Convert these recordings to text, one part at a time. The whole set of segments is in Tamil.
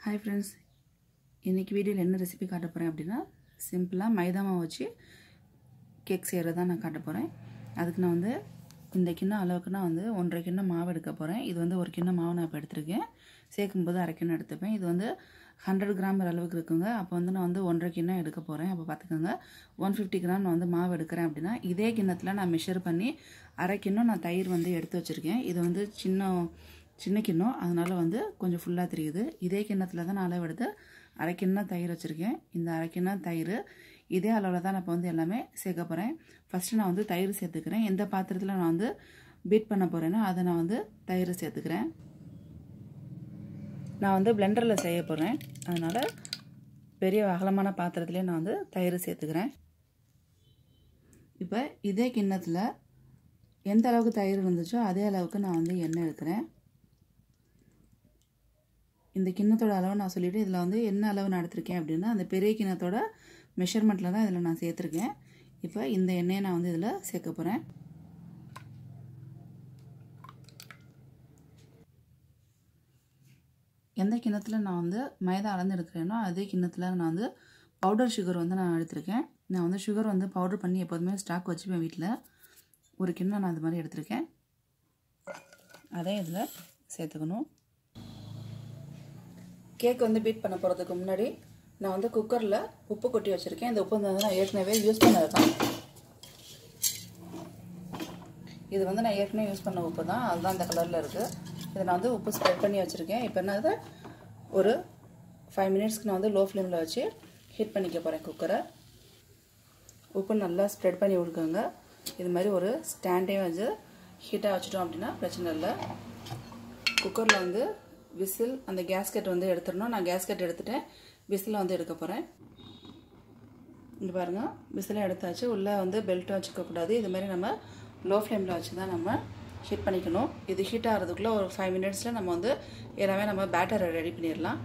ஹாய் ஃப்ரெண்ட்ஸ் இன்றைக்கி வீடியோவில் என்ன ரெசிபி காட்ட போகிறேன் அப்படின்னா சிம்பிளாக மைதா மாவு வச்சு கேக் செய்கிறது தான் நான் காட்ட போகிறேன் அதுக்கு நான் வந்து இந்த கிண்ணம் அளவுக்கு நான் வந்து ஒன்றரை கிண்ணம் மாவு எடுக்க போகிறேன் இது வந்து ஒரு கிண்ணம் மாவு நான் இப்போ எடுத்திருக்கேன் சேர்க்கும்போது அரை கிண்ணம் எடுத்துப்பேன் இது வந்து ஹண்ட்ரட் கிராம் அளவுக்கு இருக்குங்க அப்போ வந்து நான் வந்து ஒன்றரை கிண்ணம் எடுக்க போகிறேன் அப்போ பார்த்துக்கோங்க ஒன் ஃபிஃப்டி கிராம் நான் வந்து மாவு எடுக்கிறேன் அப்படின்னா இதே கிண்ணத்தில் நான் மெஷர் பண்ணி அரை கிண்ணம் நான் தயிர் வந்து எடுத்து வச்சுருக்கேன் இது வந்து சின்ன சின்ன கிண்ணம் அதனால் வந்து கொஞ்சம் ஃபுல்லாக தெரியுது இதே கிண்ணத்தில் தான் நான் அளவு எடுத்து அரை கிண்ணம் தயிர் வச்சுருக்கேன் இந்த அரை கிண்ணம் தயிர் இதே அளவில் தான் நான் இப்போ வந்து எல்லாமே சேர்க்க போகிறேன் ஃபஸ்ட்டு நான் வந்து தயிர் சேர்த்துக்கிறேன் எந்த பாத்திரத்தில் நான் வந்து பீட் பண்ண போகிறேனோ அதை நான் வந்து தயிர் சேர்த்துக்கிறேன் நான் வந்து பிளெண்டரில் செய்ய போகிறேன் அதனால் பெரிய அகலமான பாத்திரத்துலேயே நான் வந்து தயிர் சேர்த்துக்கிறேன் இப்போ இதே கிண்ணத்தில் எந்த அளவுக்கு தயிர் இருந்துச்சோ அதே அளவுக்கு நான் வந்து எண்ணெய் எடுக்கிறேன் இந்த கிண்ணத்தோட அளவு நான் சொல்லிவிட்டு இதில் வந்து என்ன அளவு நான் எடுத்திருக்கேன் அப்படின்னா அந்த பெரிய கிண்ணத்தோட மெஷர்மெண்ட்டில் தான் இதில் நான் சேர்த்துருக்கேன் இப்போ இந்த எண்ணெயை நான் வந்து இதில் சேர்க்க போகிறேன் எந்த கிண்ணத்தில் நான் வந்து மைதா அளந்து எடுக்கிறேனோ அதே கிண்ணத்தில் நான் வந்து பவுடர் சுகர் வந்து நான் எடுத்திருக்கேன் நான் வந்து சுகர் வந்து பவுடர் பண்ணி எப்போதுமே ஸ்டாக் வச்சுப்பேன் வீட்டில் ஒரு கிண்ணம் நான் அது மாதிரி எடுத்திருக்கேன் அதே இதில் சேர்த்துக்கணும் கேக் வந்து பீட் பண்ண போகிறதுக்கு முன்னாடி நான் வந்து குக்கரில் உப்பு கொட்டி வச்சுருக்கேன் இந்த உப்பு வந்து நான் ஏற்கனவே யூஸ் பண்ணது தான் இது வந்து நான் ஏற்கனவே யூஸ் பண்ண உப்பு தான் அதுதான் இந்த கலரில் இருக்குது இதை நான் வந்து உப்பு ஸ்ப்ரெட் பண்ணி வச்சுருக்கேன் இப்போ என்ன ஒரு ஃபைவ் மினிட்ஸ்க்கு நான் வந்து லோ ஃப்ளேமில் வச்சு ஹீட் பண்ணிக்க போகிறேன் குக்கரை உப்பு நல்லா ஸ்ப்ரெட் பண்ணி விடுக்கோங்க இது மாதிரி ஒரு ஸ்டாண்டே வச்சு ஹீட்டாக வச்சுட்டோம் அப்படின்னா பிரச்சனை இல்லை குக்கரில் வந்து விசில் அந்த கேஸ்கெட் வந்து எடுத்துடணும் நான் கேஸ்கெட் எடுத்துட்டேன் விசில் வந்து எடுக்க போகிறேன் இங்கே பாருங்கள் விசிலை எடுத்தாச்சு உள்ளே வந்து பெல்ட்டும் வச்சுக்கக்கூடாது இது மாதிரி நம்ம லோ ஃப்ளேமில் வச்சு தான் நம்ம ஹீட் பண்ணிக்கணும் இது ஹீட் ஆகிறதுக்குள்ளே ஒரு ஃபைவ் மினிட்ஸில் நம்ம வந்து எல்லாமே நம்ம பேட்டரை ரெடி பண்ணிடலாம்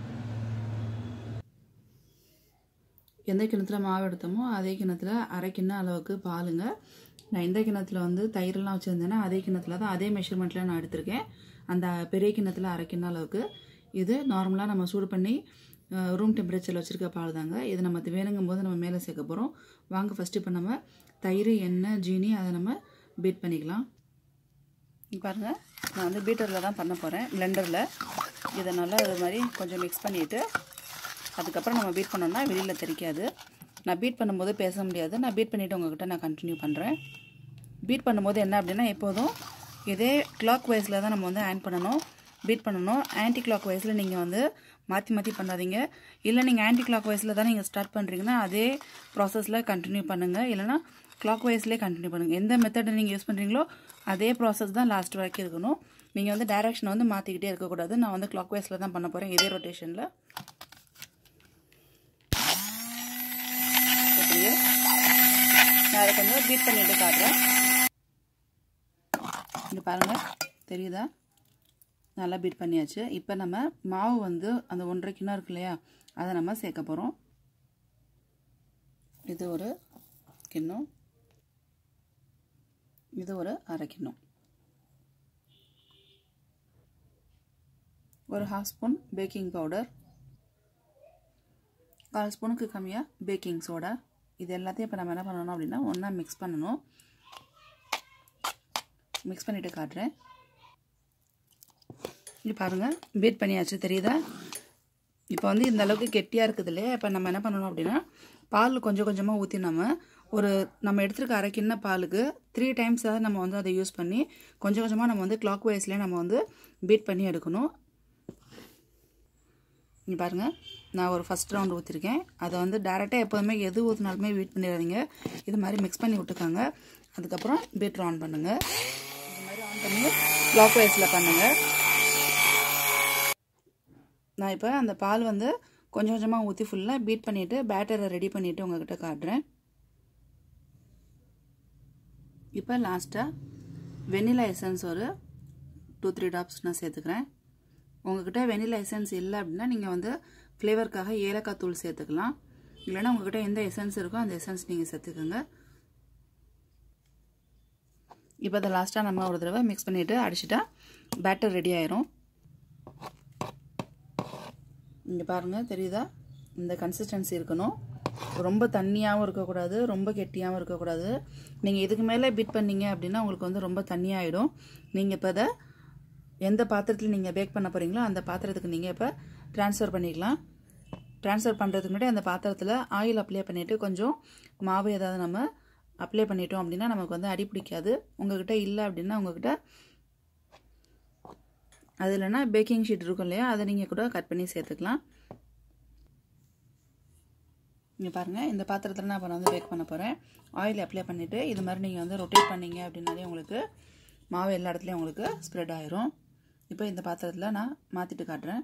எந்த கிணத்துல மாவு எடுத்தோமோ அதே கிணத்துல அரை கிண்ணம் அளவுக்கு பாலுங்க நான் எந்த கிணத்துல வந்து தயிரெல்லாம் வச்சுருந்தேன்னா அதே கிணத்துல தான் அதே மெஷர்மெண்ட்டில் நான் எடுத்திருக்கேன் அந்த பெரிய கிண்ணத்தில் அரை கிண்ணம் அளவுக்கு இது நார்மலாக நம்ம சூடு பண்ணி ரூம் டெம்பரேச்சரில் வச்சுருக்க பால் தாங்க இது நம்ம வேணுங்கும் போது நம்ம மேலே சேர்க்க போகிறோம் வாங்க ஃபஸ்ட்டு இப்போ நம்ம தயிர் எண்ணெய் ஜீனி அதை நம்ம பீட் பண்ணிக்கலாம் பாருங்கள் நான் வந்து பீட்டரில் தான் பண்ண போகிறேன் பிளெண்டரில் இதை நல்லா இது மாதிரி கொஞ்சம் மிக்ஸ் பண்ணிவிட்டு அதுக்கப்புறம் நம்ம பீட் பண்ணோம்னா வெளியில் தெரிக்காது நான் பீட் பண்ணும்போது பேச முடியாது நான் பீட் பண்ணிவிட்டு உங்கள்கிட்ட நான் கண்டினியூ பண்ணுறேன் பீட் பண்ணும்போது என்ன அப்படின்னா எப்போதும் இதே கிளாக் வைஸில் தான் நம்ம வந்து ஆன் பண்ணணும் பீட் பண்ணணும் ஆன்டி கிளாக் வைஸில் நீங்கள் வந்து மாற்றி மாற்றி பண்ணாதீங்க இல்லை நீங்கள் ஆன்டி கிளாக் வைஸில் தான் நீங்கள் ஸ்டார்ட் பண்ணுறீங்கன்னா அதே ப்ராசஸில் கண்டினியூ பண்ணுங்கள் இல்லைனா கிளாக் வைஸ்லேயே கண்டினியூ பண்ணுங்கள் எந்த மெத்தடை நீங்கள் யூஸ் பண்ணுறீங்களோ அதே ப்ராசஸ் தான் லாஸ்ட் வரைக்கும் இருக்கணும் நீங்கள் வந்து டைரக்ஷனை வந்து மாற்றிக்கிட்டே இருக்கக்கூடாது நான் வந்து கிளாக் வைஸில் தான் பண்ண போகிறேன் இதே ரொட்டேஷனில் அப்படியே நான் அதை கொஞ்சம் பீட் பண்ணிட்டு காட்டுறேன் இங்கே பாருங்கள் தெரியுதா நல்லா பீட் பண்ணியாச்சு இப்போ நம்ம மாவு வந்து அந்த ஒன்றரை கிண்ணம் இருக்கு இல்லையா அதை நம்ம சேர்க்க போகிறோம் இது ஒரு கிண்ணம் இது ஒரு அரை கிண்ணம் ஒரு ஹாஃப் ஸ்பூன் பேக்கிங் பவுடர் கால் ஸ்பூனுக்கு கம்மியாக பேக்கிங் சோடா இது எல்லாத்தையும் இப்போ நம்ம என்ன பண்ணணும் அப்படின்னா ஒன்றா மிக்ஸ் பண்ணணும் மிக்ஸ் பண்ணிவிட்டு காட்டுறேன் இது பாருங்கள் பீட் பண்ணியாச்சு தெரியுதா இப்போ வந்து இந்த அளவுக்கு கெட்டியாக இருக்குது இல்லையா இப்போ நம்ம என்ன பண்ணணும் அப்படின்னா பால் கொஞ்சம் கொஞ்சமாக ஊற்றி நம்ம ஒரு நம்ம எடுத்துருக்க அரை கிண்ண பாலுக்கு த்ரீ டைம்ஸாக நம்ம வந்து அதை யூஸ் பண்ணி கொஞ்சம் கொஞ்சமாக நம்ம வந்து கிளாக் வைஸ்லேயே நம்ம வந்து பீட் பண்ணி எடுக்கணும் இங்கே பாருங்கள் நான் ஒரு ஃபஸ்ட் ரவுண்ட் ஊற்றிருக்கேன் அதை வந்து டேரெக்டாக எப்போதுமே எது ஊற்றினாலுமே பீட் பண்ணிடாதீங்க இது மாதிரி மிக்ஸ் பண்ணி விட்டுக்கோங்க அதுக்கப்புறம் பீட்ரு ஆன் பண்ணுங்கள் இது மாதிரி ஆன் பண்ணி கிளாக் வைஸில் பண்ணுங்கள் நான் இப்போ அந்த பால் வந்து கொஞ்சம் கொஞ்சமாக ஊற்றி ஃபுல்லாக பீட் பண்ணிவிட்டு பேட்டரை ரெடி பண்ணிவிட்டு உங்கள்கிட்ட காட்டுறேன் இப்போ லாஸ்ட்டாக வெனிலா எசன்ஸ் ஒரு டூ த்ரீ டாப்ஸ் நான் சேர்த்துக்கிறேன் உங்கள்கிட்ட வெனிலா எசன்ஸ் இல்லை அப்படின்னா நீங்கள் வந்து ஃப்ளேவருக்காக ஏலக்காய் தூள் சேர்த்துக்கலாம் இல்லைன்னா உங்கள்கிட்ட எந்த எசன்ஸ் இருக்கோ அந்த எசன்ஸ் நீங்கள் சேர்த்துக்கோங்க இப்போ அதை லாஸ்ட்டாக நம்ம ஒரு தடவை மிக்ஸ் பண்ணிவிட்டு அடிச்சிட்டா பேட்டர் ரெடி ஆயிரும் இங்கே பாருங்கள் தெரியுதா இந்த கன்சிஸ்டன்சி இருக்கணும் ரொம்ப தண்ணியாகவும் இருக்கக்கூடாது ரொம்ப கெட்டியாகவும் இருக்கக்கூடாது நீங்கள் இதுக்கு மேலே பீட் பண்ணீங்க அப்படின்னா உங்களுக்கு வந்து ரொம்ப தண்ணியாகிடும் நீங்கள் இப்போ அதை எந்த பாத்திரத்தில் நீங்கள் பேக் பண்ண போகிறீங்களோ அந்த பாத்திரத்துக்கு நீங்கள் இப்போ ட்ரான்ஸ்ஃபர் பண்ணிக்கலாம் ட்ரான்ஸ்ஃபர் பண்ணுறதுக்கு முன்னாடி அந்த பாத்திரத்தில் ஆயில் அப்ளை பண்ணிவிட்டு கொஞ்சம் மாவு ஏதாவது நம்ம அப்ளை பண்ணிட்டோம் அப்படின்னா நமக்கு வந்து அடி பிடிக்காது உங்ககிட்ட இல்லை அப்படின்னா உங்ககிட்ட அது இல்லைன்னா பேக்கிங் ஷீட் இருக்கும் இல்லையா அதை நீங்கள் கூட கட் பண்ணி சேர்த்துக்கலாம் இங்கே பாருங்கள் இந்த பாத்திரத்தில் நான் இப்போ நான் வந்து பேக் பண்ண போகிறேன் ஆயில் அப்ளை பண்ணிவிட்டு இது மாதிரி நீங்கள் வந்து ரொட்டேட் பண்ணீங்க அப்படின்னாலே உங்களுக்கு மாவு எல்லா இடத்துலையும் உங்களுக்கு ஸ்ப்ரெட் ஆயிரும் இப்போ இந்த பாத்திரத்தில் நான் மாற்றிட்டு காட்டுறேன்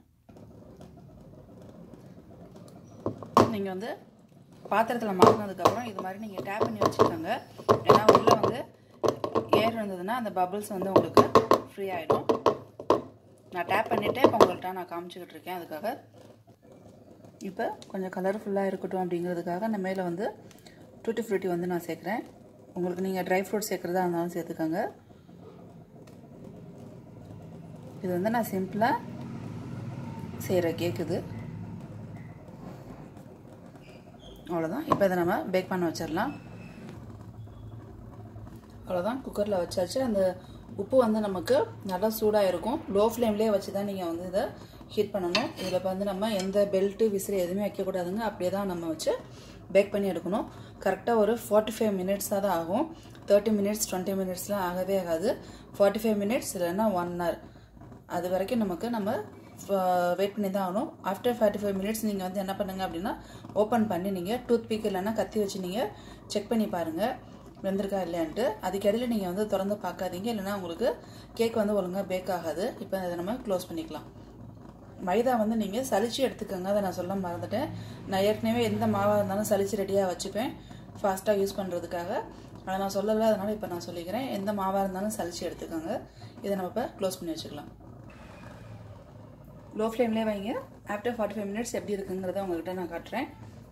நீங்கள் வந்து பாத்திரத்தில் மாற்றினதுக்கப்புறம் இது மாதிரி நீங்கள் டேப் பண்ணி வச்சுக்கோங்க ஏன்னா உள்ளே வந்து ஏர் இருந்ததுன்னா அந்த பபிள்ஸ் வந்து உங்களுக்கு ஃப்ரீ ஆகிடும் நான் டேப் பண்ணிவிட்டு இப்போ உங்கள்கிட்ட நான் காமிச்சிக்கிட்டு இருக்கேன் அதுக்காக இப்போ கொஞ்சம் கலர்ஃபுல்லாக இருக்கட்டும் அப்படிங்கிறதுக்காக நான் மேலே வந்து டூட்டி ஃப்ரூட்டி வந்து நான் சேர்க்குறேன் உங்களுக்கு நீங்கள் ட்ரை ஃப்ரூட் சேர்க்குறதா இருந்தாலும் சேர்த்துக்கோங்க இது வந்து நான் சிம்பிளாக செய்கிற கேக் இது அவ்வளோதான் இப்போ இதை நம்ம பேக் பண்ண வச்சிடலாம் அவ்வளோதான் குக்கரில் வச்சாச்சு அந்த உப்பு வந்து நமக்கு நல்லா சூடாக இருக்கும் லோ ஃப்ளேம்லேயே வச்சு தான் நீங்கள் வந்து இதை ஹீட் பண்ணணும் இதில் வந்து நம்ம எந்த பெல்ட்டு விசிறி எதுவுமே வைக்கக்கூடாதுங்க அப்படியே தான் நம்ம வச்சு பேக் பண்ணி எடுக்கணும் கரெக்டாக ஒரு ஃபார்ட்டி ஃபைவ் மினிட்ஸாக தான் ஆகும் தேர்ட்டி மினிட்ஸ் டுவெண்ட்டி மினிட்ஸ்லாம் ஆகவே ஆகாது ஃபார்ட்டி ஃபைவ் மினிட்ஸ் இல்லைன்னா ஒன் ஹவர் அது வரைக்கும் நமக்கு நம்ம வெயிட் பண்ணி தான் ஆகணும் ஆஃப்டர் ஃபார்ட்டி ஃபைவ் மினிட்ஸ் நீங்கள் வந்து என்ன பண்ணுங்க அப்படின்னா ஓப்பன் பண்ணி நீங்கள் டூத் பீக் இல்லைன்னா கத்தி வச்சு நீங்கள் செக் பண்ணி பாருங்கள் வெந்திருக்கா இல்லையான்ட்டு அதுக்கிடையில் நீங்கள் வந்து திறந்து பார்க்காதீங்க இல்லைன்னா உங்களுக்கு கேக் வந்து ஒழுங்காக பேக் ஆகாது இப்போ அதை நம்ம க்ளோஸ் பண்ணிக்கலாம் மைதா வந்து நீங்கள் சளிச்சு எடுத்துக்கோங்க அதை நான் சொல்ல மறந்துட்டேன் நான் ஏற்கனவே எந்த மாவாக இருந்தாலும் சளிச்சு ரெடியாக வச்சுப்பேன் ஃபாஸ்ட்டாக யூஸ் பண்ணுறதுக்காக அதை நான் சொல்லலை அதனால் இப்போ நான் சொல்லிக்கிறேன் எந்த மாவாக இருந்தாலும் சளிச்சு எடுத்துக்கோங்க இதை நம்ம இப்போ க்ளோஸ் பண்ணி வச்சுக்கலாம் லோ ஃப்ளேம்லேயே வைங்க ஆஃப்டர் ஃபார்ட்டி ஃபைவ் மினிட்ஸ் எப்படி இருக்குங்கிறத உங்கள்கிட்ட நான் காட்டுறேன்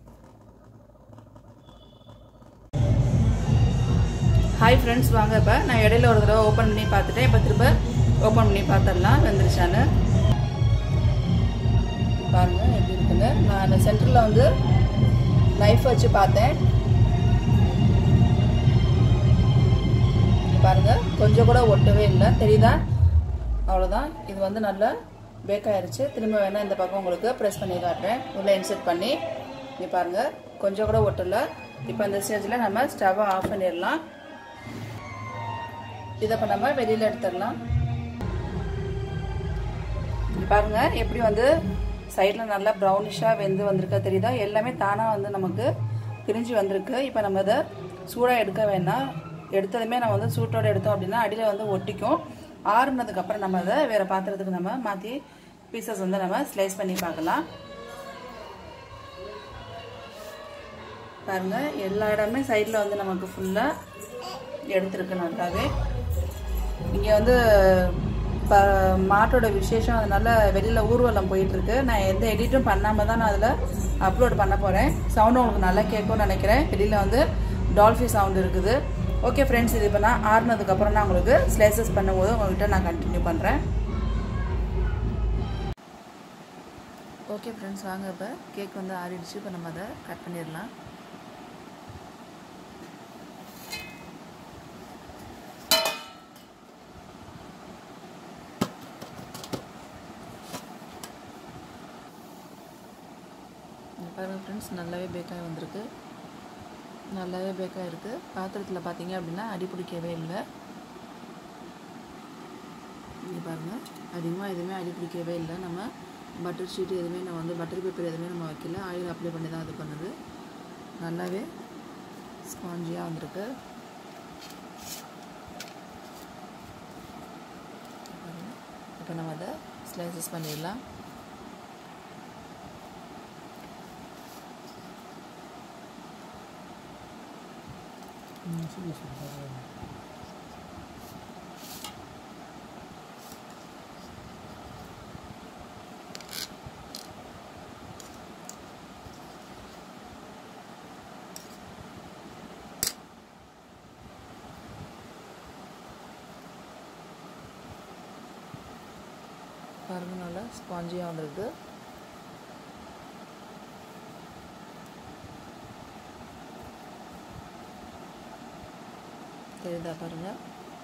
ஹாய் ஃப்ரெண்ட்ஸ் வாங்க இப்போ நான் இடையில ஒரு தடவை ஓப்பன் பண்ணி பார்த்துட்டேன் இப்போ திரும்ப ஓப்பன் பண்ணி பார்த்துடலாம் வெந்துருச்சான்னு பாருங்கள் எப்படி இருக்குன்னு நான் அந்த சென்டரில் வந்து நைஃப் வச்சு பார்த்தேன் பாருங்கள் கொஞ்சம் கூட ஒட்டவே இல்லை தெரியுதா அவ்வளோதான் இது வந்து நல்லா பேக் ஆயிடுச்சு திரும்ப வேணால் இந்த பக்கம் உங்களுக்கு ப்ரெஸ் பண்ணி காட்டுறேன் உள்ளே இன்செர்ட் பண்ணி இங்கே பாருங்கள் கொஞ்சம் கூட ஒட்டலை இப்போ இந்த ஸ்டேஜில் நம்ம ஸ்டவ்வை ஆஃப் பண்ணிடலாம் இதை இப்போ நம்ம வெளியில் எடுத்துடலாம் பாருங்க எப்படி வந்து சைடில் நல்லா ப்ரௌனிஷாக வெந்து வந்திருக்கா தெரியுதா எல்லாமே தானாக வந்து நமக்கு பிரிஞ்சு வந்திருக்கு இப்போ நம்ம இதை சூடாக எடுக்க வேண்டாம் எடுத்ததுமே நம்ம வந்து சூட்டோடு எடுத்தோம் அப்படின்னா அடியில் வந்து ஒட்டிக்கும் ஆறுனதுக்கப்புறம் நம்ம அதை வேறு பாத்திரத்துக்கு நம்ம மாற்றி பீசஸ் வந்து நம்ம ஸ்லைஸ் பண்ணி பார்க்கலாம் பாருங்க எல்லா இடமே சைடில் வந்து நமக்கு ஃபுல்லாக எடுத்துருக்கு நல்லாவே இங்கே வந்து இப்போ மாட்டோட விசேஷம் அதனால வெளியில் ஊர்வலம் போயிட்டுருக்கு நான் எந்த எடிட்டும் பண்ணாமல் தான் நான் அதில் அப்லோட் பண்ண போகிறேன் சவுண்டு உங்களுக்கு நல்லா கேட்கும்னு நினைக்கிறேன் வெளியில் வந்து டால்ஃபி சவுண்ட் இருக்குது ஓகே ஃப்ரெண்ட்ஸ் இது இப்போ நான் ஆறுனதுக்கப்புறம் நான் உங்களுக்கு ஸ்லைசஸ் பண்ணும்போது உங்கள்கிட்ட நான் கண்டினியூ பண்ணுறேன் ஓகே ஃப்ரெண்ட்ஸ் வாங்க இப்போ கேக் வந்து ஆறிடுச்சு இப்போ நம்ம அதை கட் பண்ணிடலாம் பாருங்கள் ஃப்ரெண்ட்ஸ் நல்லாவே பேக்காக வந்திருக்கு நல்லாவே பேக்காக இருக்குது பாத்திரத்தில் பார்த்தீங்க அப்படின்னா அடி பிடிக்கவே இல்லை இங்கே பாருங்கள் அதிகமாக எதுவுமே அடி பிடிக்கவே இல்லை நம்ம பட்டர் ஷீட் எதுவுமே நம்ம வந்து பட்டர் பேப்பர் எதுவுமே நம்ம வைக்கல ஆயில் அப்ளை பண்ணி தான் இது பண்ணுது நல்லாவே ஸ்பாஞ்சியாக வந்திருக்கு இப்போ நம்ம அதை ஸ்லைசஸ் பண்ணிடலாம் பாருங்க நல்லா ஸ்பாஞ்சியாக வந்திருக்கு தெரியுதா பாருங்கள்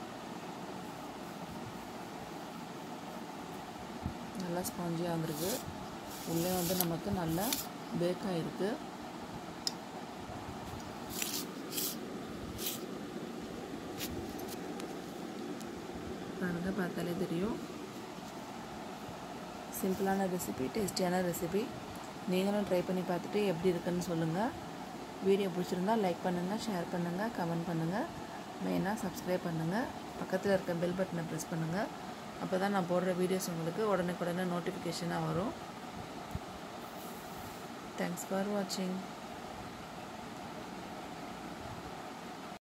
நல்லா ஸ்பாஞ்சியாக வந்திருக்கு உள்ளே வந்து நமக்கு நல்லா பேக் ஆகிருக்கு பாருங்கள் பார்த்தாலே தெரியும் சிம்பிளான ரெசிபி டேஸ்டியான ரெசிபி நீங்களும் ட்ரை பண்ணி பார்த்துட்டு எப்படி இருக்குன்னு சொல்லுங்கள் வீடியோ பிடிச்சிருந்தா லைக் பண்ணுங்கள் ஷேர் பண்ணுங்கள் கமெண்ட் பண்ணுங்கள் மெயினாக சப்ஸ்கிரைப் பண்ணுங்கள் பக்கத்தில் இருக்க பெல் பட்டனை ப்ரெஸ் பண்ணுங்கள் அப்போ தான் நான் போடுற வீடியோஸ் உங்களுக்கு உடனுக்குடனே நோட்டிஃபிகேஷனாக வரும் தேங்க்ஸ் ஃபார் வாட்சிங்